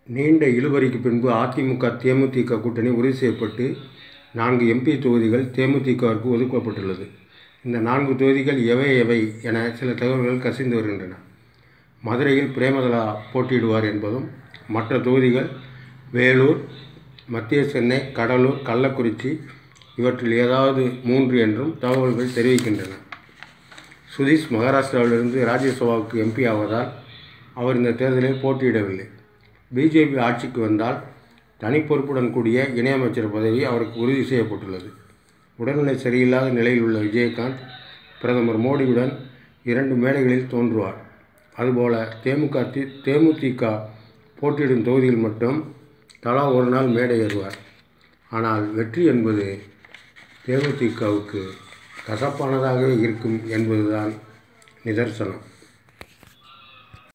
நீண்ட இழுபறிக்கு பின்பு அதிமுக தேமுதிக கூட்டணி உறுதி செய்யப்பட்டு நான்கு எம்பி தொகுதிகள் தேமுதிகவிற்கு ஒதுக்கப்பட்டுள்ளது இந்த நான்கு தொகுதிகள் எவை எவை என சில தகவல்கள் கசிந்து வருகின்றன மதுரையில் பிரேமலதா போட்டியிடுவார் என்பதும் மற்ற தொகுதிகள் வேலூர் மத்திய சென்னை கடலூர் கள்ளக்குறிச்சி இவற்றில் ஏதாவது மூன்று என்றும் தகவல்கள் தெரிவிக்கின்றன சுதீஷ் மகாராஷ்டிராவிலிருந்து ராஜ்யசபாவுக்கு எம்பி ஆவதால் அவர் இந்த தேர்தலில் போட்டியிடவில்லை பிஜேபி ஆட்சிக்கு வந்தால் தனி பொறுப்புடன் கூடிய இணையமைச்சர் பதவி அவருக்கு உறுதி செய்யப்பட்டுள்ளது உடல்நிலை சரியில்லாத நிலையில் உள்ள விஜயகாந்த் பிரதமர் மோடியுடன் இரண்டு மேடைகளில் தோன்றுவார் அதுபோல தேமுக தி தேமுதிக போட்டியிடும் தொகுதியில் மட்டும் தலா ஒரு நாள் மேடை ஏறுவார் ஆனால் வெற்றி என்பது தேமுதிகவுக்கு கசப்பானதாகவே இருக்கும் என்பதுதான் நிதர்சனம்